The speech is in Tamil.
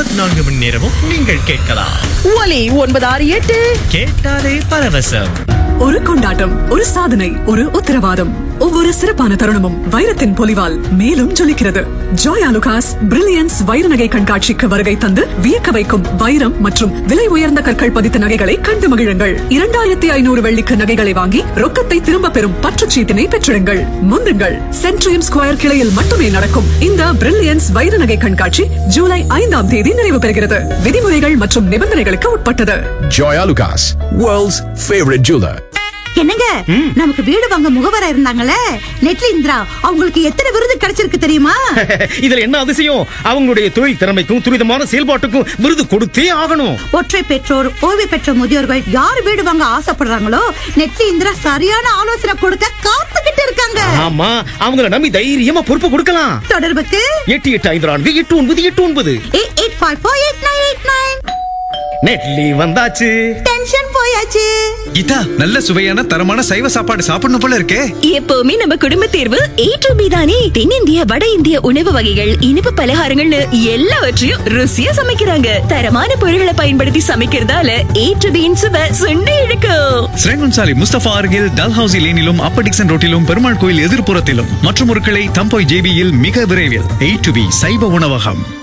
இருபத்தி நான்கு மணி நேரமும் நீங்கள் கேட்கலாம் ஒலி ஒன்பது ஆறு எட்டு கேட்டாலே பரவசம் ஒரு கொண்டாட்டம் ஒரு சாதனை ஒரு உத்தரவாதம் ஒவ்வொரு சிறப்பான தருணமும் வைரத்தின் பொலிவால் மேலும் ஜொலிக்கிறது ஜாய் ஆலுகாஸ் பிரில்லியன்ஸ் வைர நகை கண்காட்சிக்கு வருகை தந்து வியக்க வைக்கும் வைரம் மற்றும் விலை உயர்ந்த கற்கள் பதித்த நகைகளை கண்டு மகிழுங்கள் இரண்டாயிரத்தி ஐநூறு வெள்ளிக்கு நகைகளை வாங்கி ரொக்கத்தை திரும்ப பெறும் பற்றுச்சீட்டினை பெற்றிடுங்கள் முந்துங்கள் சென்ட்ரியம் ஸ்கொயர் கிளையில் மட்டுமே நடக்கும் இந்த பிரில்லியன்ஸ் வைர நகை கண்காட்சி ஜூலை ஐந்தாம் தேதி நிறைவு பெறுகிறது விதிமுறைகள் மற்றும் நிபந்தனைகளுக்கு உட்பட்டது Joy Alucas, world's favorite jeweler. என்னங்க நமக்கு வீடு வாங்க முகவரா இருந்தாங்கல்ல நெட்லி இந்திரா அவங்களுக்கு எத்தனை விருது கிடைச்சிருக்கு தெரியுமா இதுல என்ன அதிசயம் அவங்களுடைய தொழில் திறமைக்கும் துரிதமான செயல்பாட்டுக்கும் விருது கொடுத்தே ஆகணும் ஒற்றை பெற்றோர் ஓய்வு பெற்ற முதியோர்கள் யார் வீடு வாங்க ஆசைப்படுறாங்களோ நெட்லி இந்திரா சரியான ஆலோசனை கொடுக்க காத்துக்கிட்டு இருக்காங்க ஆமா அவங்கள நம்பி தைரியமா பொறுப்பு கொடுக்கலாம் தொடர்புக்கு எட்டு எட்டு ஐந்து நான்கு எட்டு ஒன்பது எட்டு ஒன்பது eight eight five four eight nine eight nine Netly வந்தாச்சு டென்ஷன் போயாச்சு கீதா நல்ல சுவையான தரமான சைவ சாப்பாடு சாப்பிடணும் போல இருக்கே எப்பவுமே நம்ம குடும்ப தேர்வு ஏ டு பி தானே தென்னிந்திய வட இந்திய உணவு வகைகள் இனிப்பு பலகாரங்கள்னு எல்லாவற்றையும் ருசியா சமைக்கிறாங்க தரமான பொருட்களை பயன்படுத்தி சமைக்கிறதால ஏ டு பியின் சுவை சுண்டி இழுக்கும் ஸ்ரேங்குன்சாலி முஸ்தபா அருகில் டல்ஹவுசி லேனிலும் அப்பர் டிக்சன் ரோட்டிலும் பெருமாள் கோயில் எதிர்ப்புறத்திலும் மற்றும் ஒரு கிளை தம்போய் ஜேபியில் மிக விரைவில் எயிட் டு பி சைவ உணவகம்